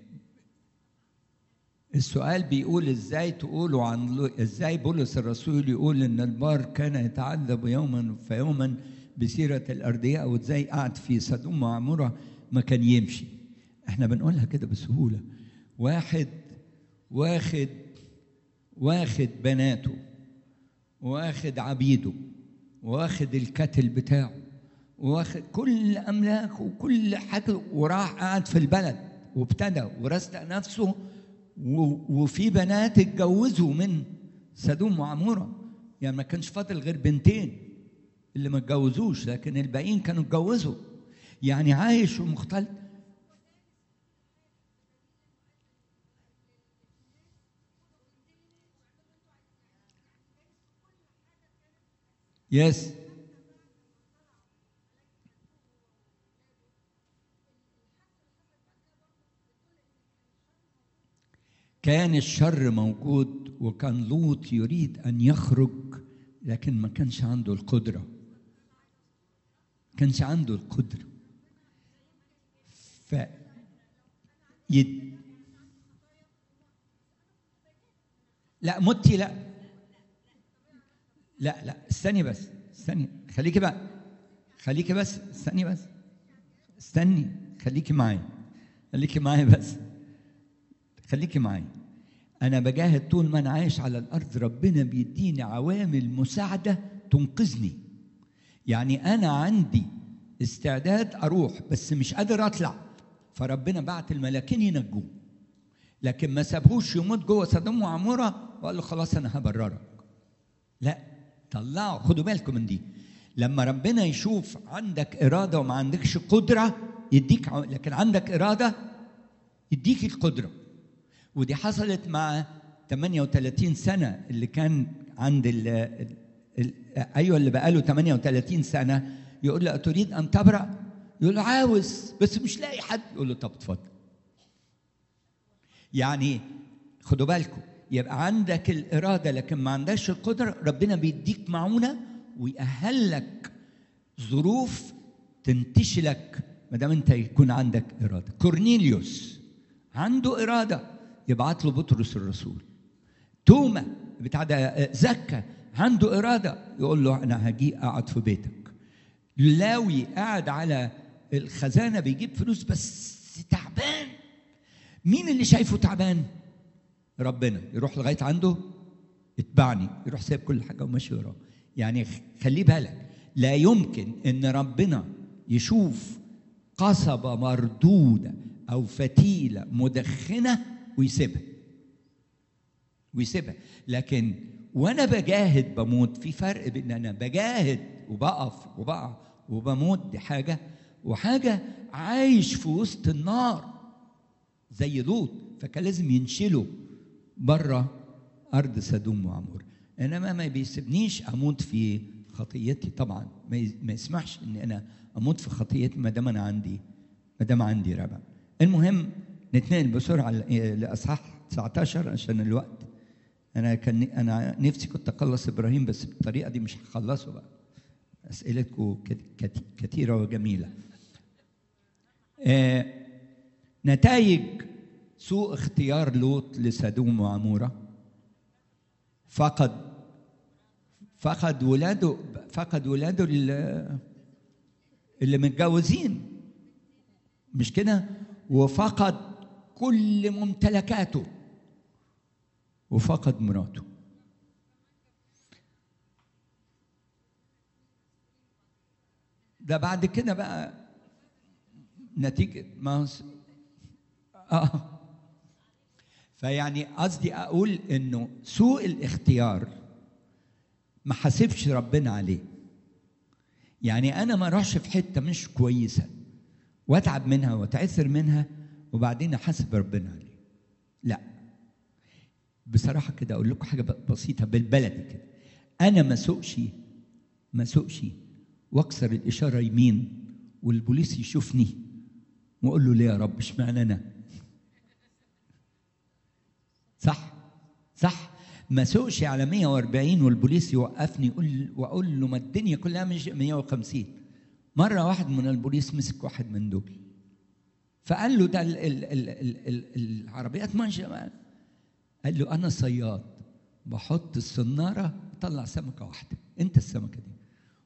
السؤال بيقول ازاي تقولوا عن لو- ازاي بولس الرسول يقول ان البار كان يتعذب يوما فيوما بسيرة الأرضية أو ازاي قعد في سدوم وعمورة ما كان يمشي احنا بنقولها كده بسهولة واحد واخد واخد بناته واخد عبيده واخد الكتل بتاعه واخد كل املاكه وكل حاجه وراح قعد في البلد وابتدى ورستق نفسه و- وفي بنات اتجوزوا من سدوم وعموره يعني ما كانش فاضل غير بنتين اللي ما اتجوزوش لكن الباقيين كانوا اتجوزوا يعني عايش ومختلط يس كان الشر موجود وكان لوط يريد ان يخرج لكن ما كانش عنده القدره كانش عنده القدره ف يد... لا متي لا لا لا استني بس استني خليكي بقى خليكي بس استني بس استني خليكي معايا خليكي معايا بس خليكي معايا انا بجاهد طول ما انا عايش على الارض ربنا بيديني عوامل مساعده تنقذني يعني انا عندي استعداد اروح بس مش قادر اطلع فربنا بعت الملاكين ينجوه لكن ما سابهوش يموت جوه سدوم وعموره وقال له خلاص انا هبررك لا طلعوا خدوا بالكم من دي لما ربنا يشوف عندك اراده وما عندكش قدره يديك ع- لكن عندك اراده يديك القدره ودي حصلت مع 38 سنه اللي كان عند ال ال ال ايوه اللي بقاله 38 سنه يقول له اتريد ان تبرأ؟ يقول له عاوز بس مش لاقي حد يقول له طب اتفضل يعني خدوا بالكم يبقى عندك الإرادة لكن ما عندكش القدرة ربنا بيديك معونة ويأهلك ظروف تنتشلك ما دام انت يكون عندك إرادة كورنيليوس عنده إرادة يبعت له بطرس الرسول توما بتاع ده زكا عنده إرادة يقول له أنا هجي أقعد في بيتك لاوي قاعد على الخزانة بيجيب فلوس بس تعبان مين اللي شايفه تعبان؟ ربنا يروح لغايه عنده اتبعني يروح سايب كل حاجه وماشي وراه يعني خليه بالك لا يمكن ان ربنا يشوف قصبه مردوده او فتيله مدخنه ويسيبها ويسيبها لكن وانا بجاهد بموت في فرق بين انا بجاهد وبقف وبقع وبموت دي حاجه وحاجه عايش في وسط النار زي لوط فكان لازم ينشله بره ارض سدوم وعمور انما ما بيسيبنيش اموت في خطيتي طبعا ما يسمحش ان انا اموت في خطيتي ما دام انا عندي ما دام عندي ربع المهم نتنقل بسرعه لاصحاح 19 عشان الوقت انا كان انا نفسي كنت اخلص ابراهيم بس بالطريقه دي مش هخلصه بقى اسئلتكم كثيره وجميله آه نتائج سوء اختيار لوط لسدوم وعمورة فقد فقد ولاده فقد ولاده اللي, اللي متجوزين مش كده وفقد كل ممتلكاته وفقد مراته ده بعد كده بقى نتيجة ما اه فيعني قصدي اقول انه سوء الاختيار ما حاسبش ربنا عليه يعني انا ما اروحش في حته مش كويسه واتعب منها واتعثر منها وبعدين احاسب ربنا عليه لا بصراحه كده اقول لكم حاجه بسيطه بالبلدي كده انا ما سوقش ما سوقش واكسر الاشاره يمين والبوليس يشوفني واقول له ليه يا رب اشمعنى انا صح صح ما سوقش على 140 والبوليس يوقفني يقول واقول له ما الدنيا كلها مش 150 مره واحد من البوليس مسك واحد من دول فقال له ده ال ال ال ال ال العربيات ماشيه معاه. قال له انا صياد بحط الصناره اطلع سمكه واحده انت السمكه دي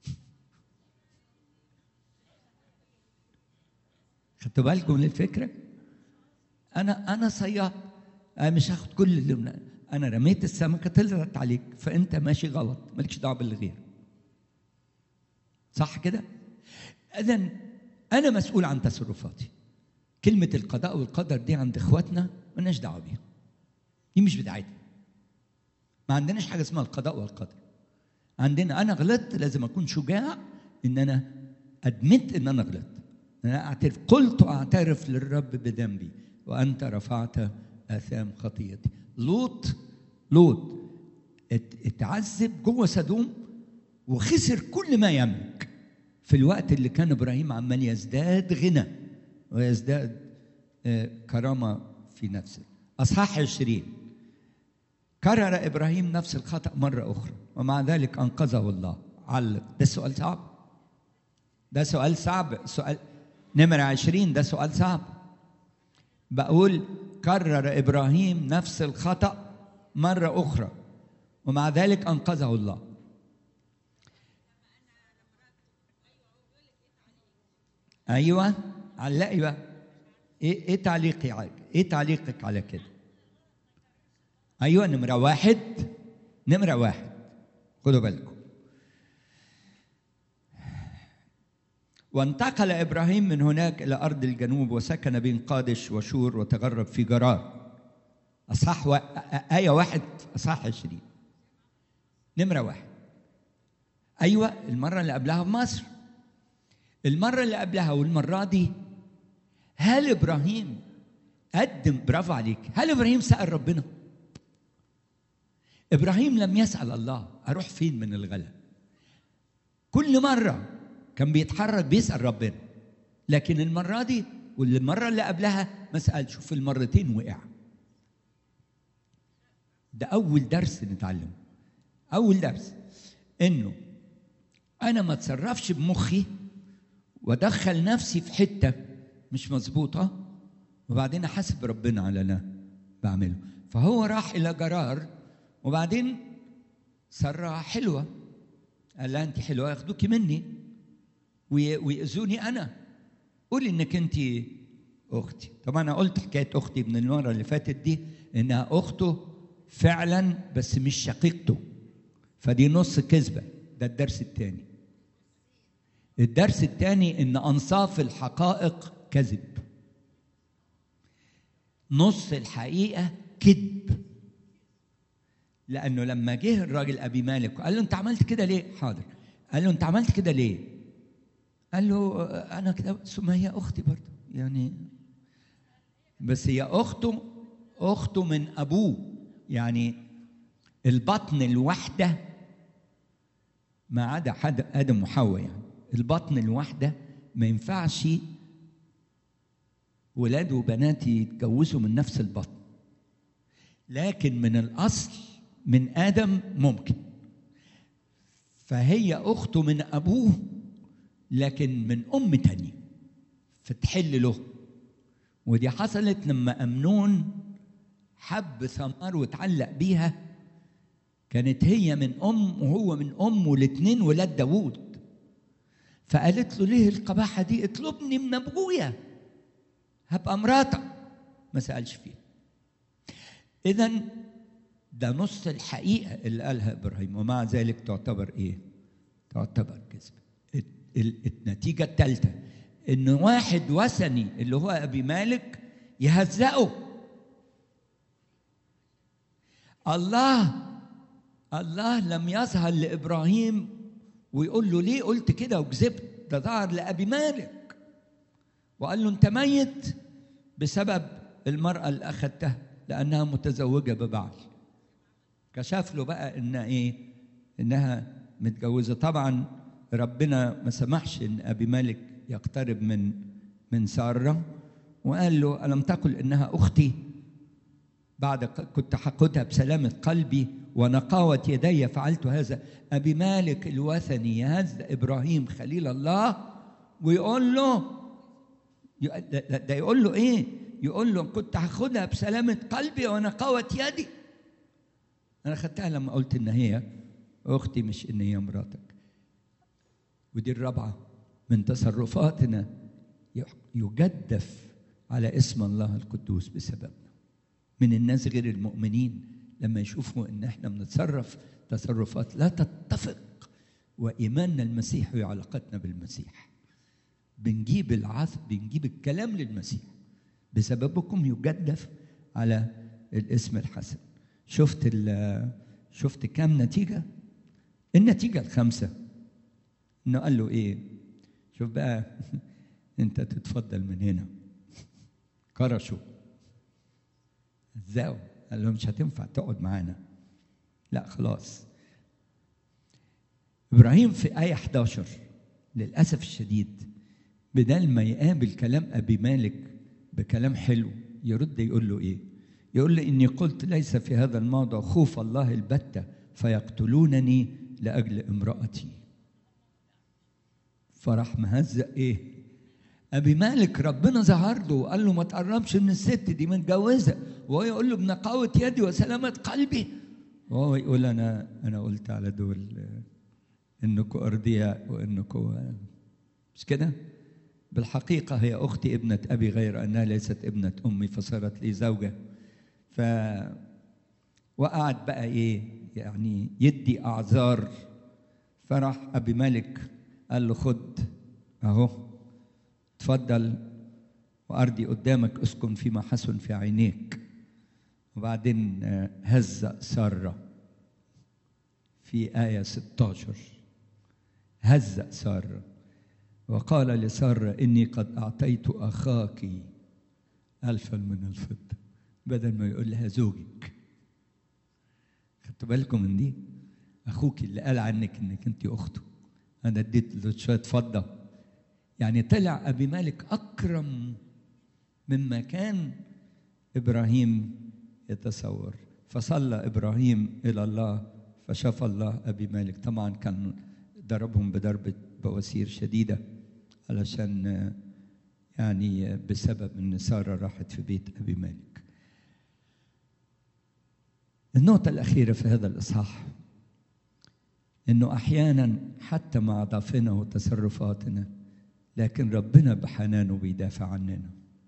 خدتوا بالكم من الفكره انا انا صياد انا مش هاخد كل اللي انا رميت السمكه طلعت عليك فانت ماشي غلط مالكش دعوه باللي غير صح كده اذا انا مسؤول عن تصرفاتي كلمه القضاء والقدر دي عند اخواتنا مالناش دعوه بيها دي مش بتاعتنا ما عندناش حاجه اسمها القضاء والقدر عندنا انا غلطت لازم اكون شجاع ان انا ادمت ان انا غلطت انا اعترف قلت اعترف للرب بذنبي وانت رفعت اثام خطيتي لوط لوط اتعذب جوه سدوم وخسر كل ما يملك في الوقت اللي كان ابراهيم عمال يزداد غنى ويزداد كرامه في نفسه اصحاح 20 كرر ابراهيم نفس الخطا مره اخرى ومع ذلك انقذه الله علق ده سؤال صعب ده سؤال صعب سؤال نمرة عشرين ده سؤال صعب بقول كرر إبراهيم نفس الخطأ مرة أخرى ومع ذلك أنقذه الله أيوة علقي بقى إيه, إيه تعليقي على إيه تعليقك على كده؟ أيوة نمرة واحد نمرة واحد خدوا بالكم وانتقل ابراهيم من هناك الى ارض الجنوب وسكن بين قادش وشور وتغرب في جرار اصحاح و... ايه واحد اصحاح عشرين نمره واحد ايوه المره اللي قبلها في مصر المره اللي قبلها والمره دي هل ابراهيم قدم برافو عليك هل ابراهيم سال ربنا ابراهيم لم يسال الله اروح فين من الغلا كل مره كان بيتحرك بيسأل ربنا لكن المرة دي والمرة اللي قبلها ما سألش في المرتين وقع ده أول درس نتعلمه أول درس إنه أنا ما اتصرفش بمخي وأدخل نفسي في حتة مش مظبوطة وبعدين أحاسب ربنا على اللي بعمله فهو راح إلى جرار وبعدين سرها حلوة قال لها أنت حلوة ياخدوكي مني ويأذوني أنا قولي إنك أنت أختي طبعا أنا قلت حكاية أختي من المرة اللي فاتت دي إنها أخته فعلا بس مش شقيقته فدي نص كذبة ده الدرس الثاني الدرس الثاني إن أنصاف الحقائق كذب نص الحقيقة كذب لأنه لما جه الراجل أبي مالك وقال له أنت عملت كده ليه؟ حاضر قال له أنت عملت كده ليه؟ قال له انا كده ثم هي اختي برضه يعني بس هي اخته اخته من ابوه يعني البطن الواحده ما عدا حد ادم وحواء يعني البطن الواحده ما ينفعش ولاد وبنات يتجوزوا من نفس البطن لكن من الاصل من ادم ممكن فهي اخته من ابوه لكن من ام تانية فتحل له ودي حصلت لما امنون حب ثمار وتعلق بيها كانت هي من ام وهو من ام والاثنين ولاد داوود فقالت له ليه القباحه دي اطلبني من ابويا هبقى مراتك ما سالش فيها اذا ده نص الحقيقه اللي قالها ابراهيم ومع ذلك تعتبر ايه تعتبر كذب النتيجة الثالثة إن واحد وثني اللي هو أبي مالك يهزقه الله الله لم يظهر لإبراهيم ويقول له ليه قلت كده وكذبت ده ظهر لأبي مالك وقال له أنت ميت بسبب المرأة اللي أخذتها لأنها متزوجة ببعل كشف له بقى إن إيه إنها متجوزة طبعا ربنا ما سمحش ان ابي مالك يقترب من من ساره وقال له الم تقل انها اختي بعد كنت حقدها بسلامه قلبي ونقاوه يدي فعلت هذا ابي مالك الوثني يهز ابراهيم خليل الله ويقول له ده يقول له ايه يقول له كنت هاخدها بسلامة قلبي ونقاوة يدي أنا خدتها لما قلت إن هي أختي مش إن هي مراتك ودي الرابعة من تصرفاتنا يجدف على اسم الله القدوس بسببنا من الناس غير المؤمنين لما يشوفوا ان احنا بنتصرف تصرفات لا تتفق وايماننا المسيحي وعلاقتنا بالمسيح بنجيب العث بنجيب الكلام للمسيح بسببكم يجدف على الاسم الحسن شفت شفت كام نتيجه النتيجه الخامسه انه قال له ايه شوف بقى انت تتفضل من هنا كرشوا الزاو قال له مش هتنفع تقعد معانا لا خلاص ابراهيم في ايه 11 للاسف الشديد بدل ما يقابل كلام ابي مالك بكلام حلو يرد يقول له ايه يقول له اني قلت ليس في هذا الموضع خوف الله البتة فيقتلونني لاجل امرأتي فراح مهزق ايه ابي مالك ربنا ظهر له وقال له ما تقربش من الست دي متجوزه وهو يقول له بنقاوه يدي وسلامه قلبي وهو يقول انا انا قلت على دول انكم ارضياء وانكم مش كده بالحقيقه هي اختي ابنه ابي غير انها ليست ابنه امي فصارت لي زوجه ف وقعد بقى ايه يعني يدي اعذار فراح ابي مالك قال له خد اهو اتفضل وارضي قدامك اسكن فيما حسن في عينيك وبعدين هزأ سارة في آية 16 هزأ سارة وقال لسارة إني قد أعطيت أخاك ألفا من الفضة بدل ما يقول لها زوجك خدتوا بالكم من دي أخوك اللي قال عنك إنك أنت أخته أنا اديت له شوية فضة يعني طلع أبي مالك أكرم مما كان إبراهيم يتصور فصلى إبراهيم إلى الله فشفى الله أبي مالك طبعا كان ضربهم بضربة بواسير شديدة علشان يعني بسبب ان ساره راحت في بيت ابي مالك النقطه الاخيره في هذا الاصحاح انه احيانا حتى مع ضعفنا وتصرفاتنا لكن ربنا بحنانه بيدافع عننا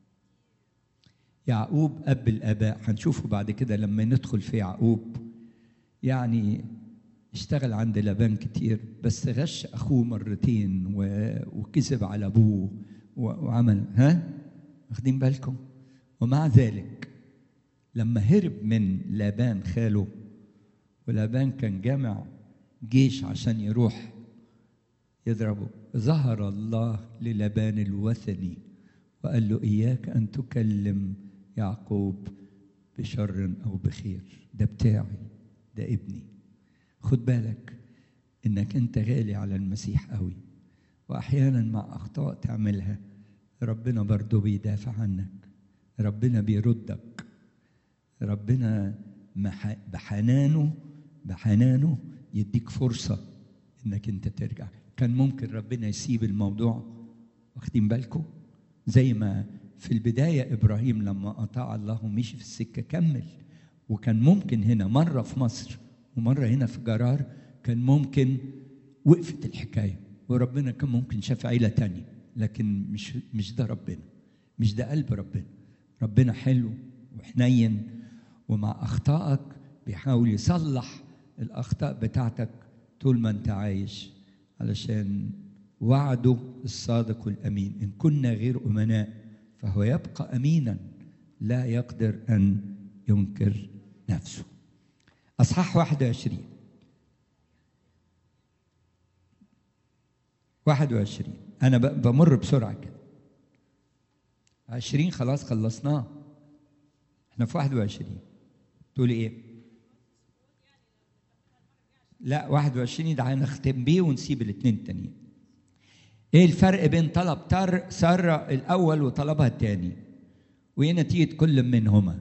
يعقوب اب الاباء هنشوفه بعد كده لما ندخل في يعقوب يعني اشتغل عند لبان كتير بس غش اخوه مرتين وكذب على ابوه وعمل ها واخدين بالكم ومع ذلك لما هرب من لابان خاله ولابان كان جامع جيش عشان يروح يضربه ظهر الله للبان الوثني وقال له اياك ان تكلم يعقوب بشر او بخير ده بتاعي ده ابني خد بالك انك انت غالي على المسيح قوي واحيانا مع اخطاء تعملها ربنا برضه بيدافع عنك ربنا بيردك ربنا بحنانه بحنانه يديك فرصة انك انت ترجع كان ممكن ربنا يسيب الموضوع واخدين بالكم زي ما في البداية إبراهيم لما أطاع الله ومشي في السكة كمل وكان ممكن هنا مرة في مصر ومرة هنا في جرار كان ممكن وقفت الحكاية وربنا كان ممكن شاف عيلة تانية لكن مش مش ده ربنا مش ده قلب ربنا ربنا حلو وحنين ومع أخطائك بيحاول يصلح الأخطاء بتاعتك طول ما أنت عايش علشان وعده الصادق والأمين إن كنا غير أمناء فهو يبقى أمينا لا يقدر أن ينكر نفسه أصحاح 21 21 أنا بمر بسرعة كده 20 خلاص خلصناه احنا في 21 تقولي ايه؟ لا 21 ده هنختم بيه ونسيب الاثنين التانيين ايه الفرق بين طلب تر سارة الاول وطلبها الثاني وايه نتيجة كل منهما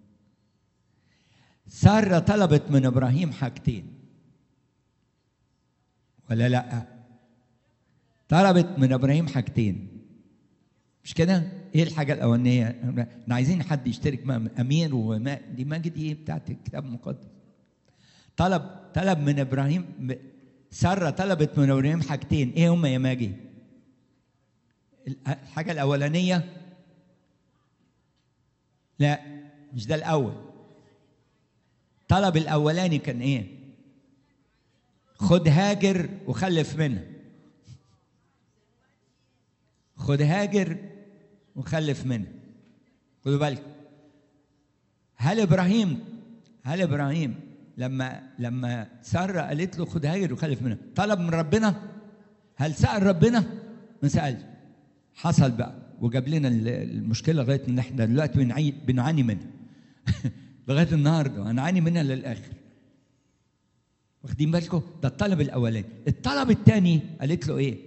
سارة طلبت من ابراهيم حاجتين ولا لا طلبت من ابراهيم حاجتين مش كده؟ ايه الحاجه الاولانيه؟ احنا عايزين حد يشترك مع امير وما دي ماجد ايه بتاعت الكتاب المقدس طلب طلب من ابراهيم ساره طلبت من ابراهيم حاجتين ايه هما يا ماجي؟ الحاجه الاولانيه لا مش ده الاول طلب الاولاني كان ايه؟ خد هاجر وخلف منها خد هاجر وخلف منها خدوا بالكم هل ابراهيم هل ابراهيم لما لما ساره قالت له خد هاجر وخلف منها طلب من ربنا هل سال ربنا ما سالش حصل بقى وجاب لنا المشكله لغايه ان احنا دلوقتي بنعي بنعاني منها لغايه النهارده هنعاني منها للاخر واخدين بالكم ده الطلب الاولاني الطلب الثاني قالت له ايه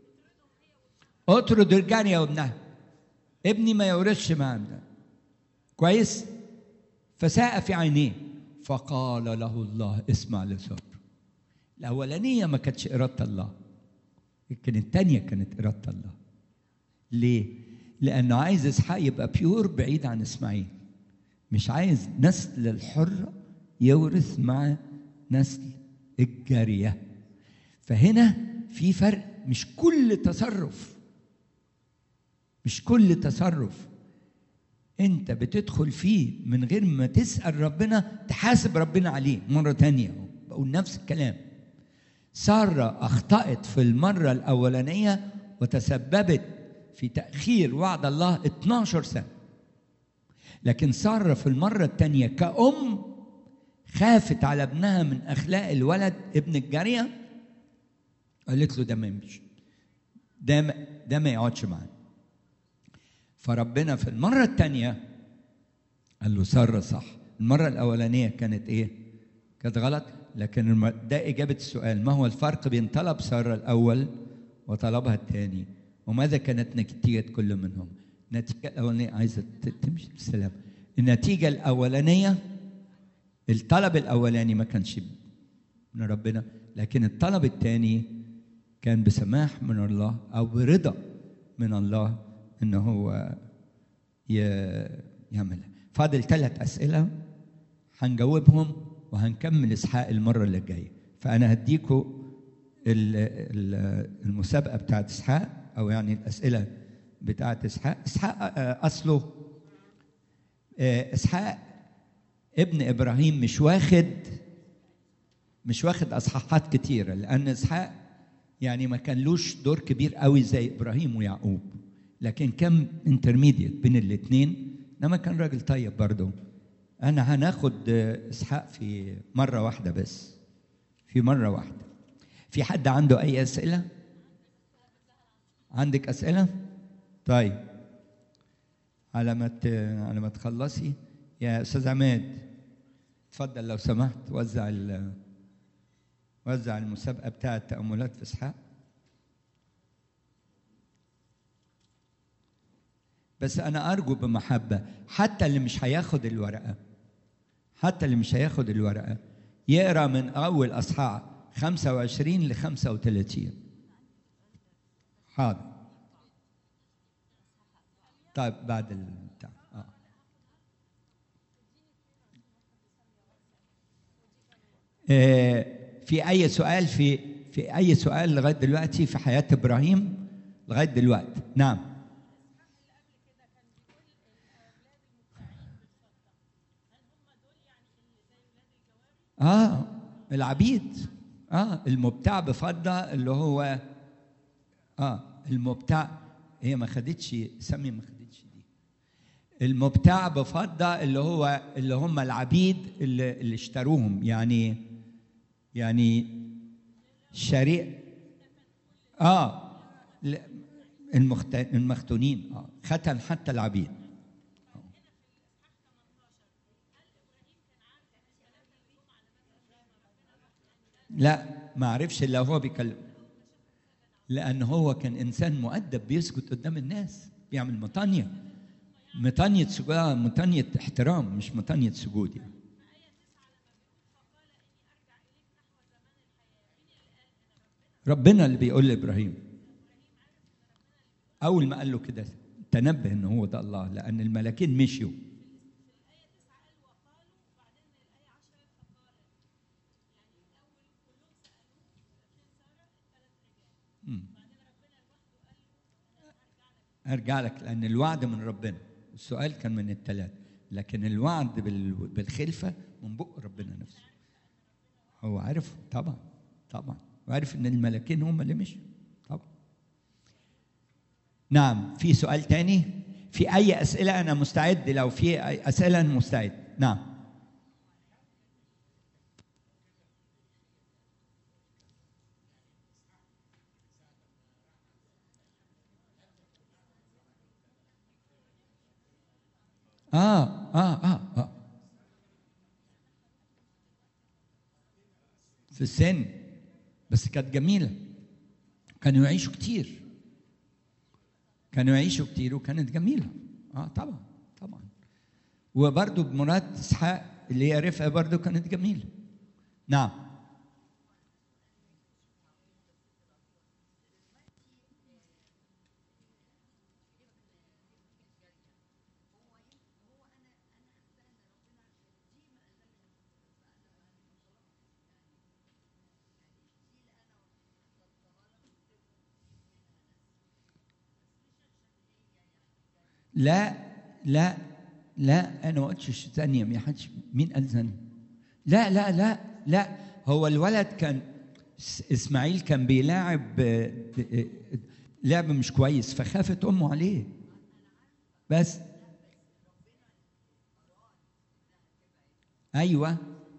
اطرد الجاريه وابنها ابني ما يورثش معنا كويس فساء في عينيه فقال له الله اسمع لسار الاولانيه ما كانتش اراده الله لكن الثانيه كانت اراده الله ليه لانه عايز اسحاق يبقى بيور بعيد عن اسماعيل مش عايز نسل الحره يورث مع نسل الجاريه فهنا في فرق مش كل تصرف مش كل تصرف انت بتدخل فيه من غير ما تسأل ربنا تحاسب ربنا عليه مرة تانية بقول نفس الكلام سارة أخطأت في المرة الأولانية وتسببت في تأخير وعد الله 12 سنة لكن سارة في المرة الثانية كأم خافت على ابنها من أخلاق الولد ابن الجارية قالت له ده ما يمشي ده ما ده ما يقعدش معانا فربنا في المرة الثانية قال له سارة صح المرة الأولانية كانت إيه؟ كانت غلط لكن ده إجابة السؤال ما هو الفرق بين طلب سارة الأول وطلبها الثاني وماذا كانت نتيجة كل منهم النتيجة الأولانية عايزة تمشي بالسلام النتيجة الأولانية الطلب الأولاني ما كانش من ربنا لكن الطلب الثاني كان بسماح من الله أو برضا من الله إن هو يعملها فاضل ثلاث أسئلة هنجاوبهم وهنكمل إسحاق المرة اللي جاية فأنا هديكوا المسابقة بتاعت إسحاق أو يعني الأسئلة بتاعت إسحاق إسحاق أصله إسحاق ابن إبراهيم مش واخد مش واخد أصحاحات كتيرة لأن إسحاق يعني ما كانلوش دور كبير قوي زي إبراهيم ويعقوب لكن كان انترميديت بين الاثنين انما كان راجل طيب برضه انا هناخد اسحاق في مره واحده بس في مره واحده في حد عنده اي اسئله عندك اسئله طيب على ما على ما تخلصي يا استاذ عماد اتفضل لو سمحت وزع ال وزع المسابقه بتاعه تاملات في اسحاق بس انا ارجو بمحبه حتى اللي مش هياخد الورقه حتى اللي مش هياخد الورقه يقرا من اول اصحاح 25 ل 35 حاضر طيب بعد البتاع آه. آه في اي سؤال في في اي سؤال لغايه دلوقتي في حياه ابراهيم لغايه دلوقتي نعم اه العبيد اه المبتاع بفضه اللي هو اه المبتاع هي ما خدتش سامي ما خدتش دي المبتاع بفضه اللي هو اللي هم العبيد اللي, اللي اشتروهم يعني يعني شريع اه المخت... المختونين اه ختن حتى العبيد لا ما عرفش الا هو بيكلم لان هو كان انسان مؤدب بيسجد قدام الناس بيعمل مطانيه مطانيه سجود مطانيه احترام مش مطانيه سجود يعني ربنا اللي بيقول لابراهيم اول ما قال له كده تنبه ان هو ده الله لان الملاكين مشيوا مم. ارجع لك لان الوعد من ربنا السؤال كان من الثلاثه لكن الوعد بال- بالخلفه من بق ربنا نفسه هو عارف طبعا طبعا وعارف ان الملاكين هم اللي مشوا طبعا نعم في سؤال تاني في اي اسئله انا مستعد لو في أي اسئله انا مستعد نعم اه اه اه اه في السن بس كانت جميله كانوا يعيشوا كتير كانوا يعيشوا كتير وكانت جميله اه طبعا طبعا وبرضه بمرات اسحاق اللي هي رفقه برضه كانت جميله نعم لا لا لا انا ما قلتش ثانيه ما حدش مين قال ثانيه لا لا لا لا هو الولد كان س- اسماعيل كان بيلاعب آه، آه، لعب مش كويس فخافت امه عليه بس ايوه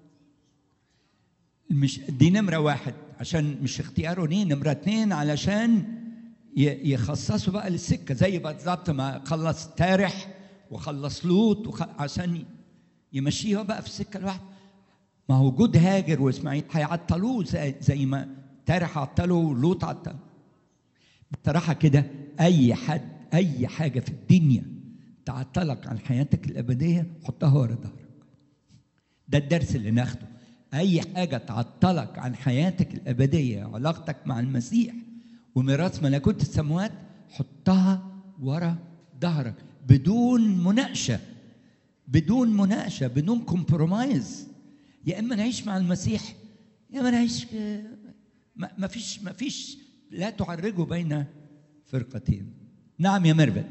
مش دي نمره واحد عشان مش اختياره ليه نمره اتنين علشان ي- يخصصوا بقى للسكه زي بالظبط ما خلص تارح وخلص لوط وخ... عشان ي- يمشيها بقى في السكه لوحده ما هو وجود هاجر واسماعيل هيعطلوه زي, زي ما تارح عطله ولوط عطله بصراحه كده اي حد اي حاجه في الدنيا تعطلك عن حياتك الابديه حطها ورا ظهرك ده الدرس اللي ناخده اي حاجه تعطلك عن حياتك الابديه علاقتك مع المسيح وميراث ملكوت السماوات حطها ورا ظهرك بدون مناقشه بدون مناقشه بدون كومبرومايز يا اما نعيش مع المسيح يا اما نعيش ما ما فيش ما فيش لا تعرجوا بين فرقتين نعم يا مربد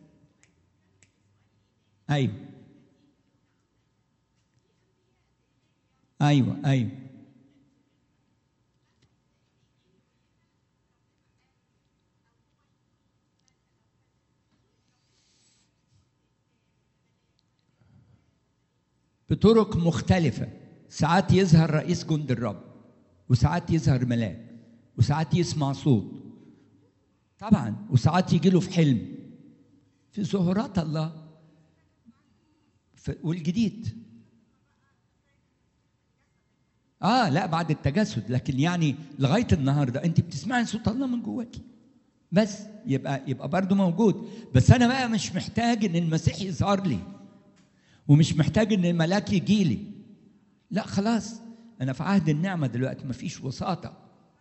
ايوه ايوه ايوه بطرق مختلفة ساعات يظهر رئيس جند الرب وساعات يظهر ملاك وساعات يسمع صوت طبعا وساعات يجي له في حلم في ظهورات الله في والجديد اه لا بعد التجسد لكن يعني لغايه النهارده انت بتسمعي صوت الله من جواكي بس يبقى يبقى برضه موجود بس انا بقى مش محتاج ان المسيح يظهر لي ومش محتاج ان الملاك يجي لي لا خلاص انا في عهد النعمه دلوقتي مفيش وساطه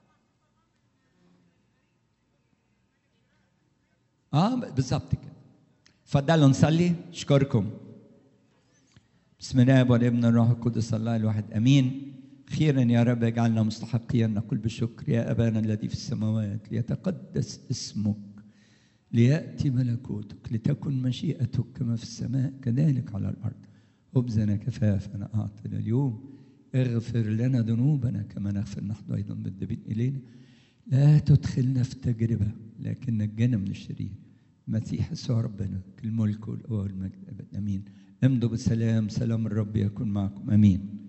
اه بالظبط كده اتفضلوا نصلي اشكركم بسم الله والابن الروح القدس الله الواحد امين خيرا يا رب اجعلنا مستحقين نقول بشكر يا ابانا الذي في السماوات ليتقدس اسمك لياتي ملكوتك لتكن مشيئتك كما في السماء كذلك على الارض خبزنا كفافنا اعطنا اليوم اغفر لنا ذنوبنا كما نغفر نحن ايضا بالذنبين الينا لا تدخلنا في تجربه لكن نجنا من الشرير مسيح يسوع ربنا الملك والقوه والمجد ابدا امين امضوا بالسلام سلام الرب يكون معكم امين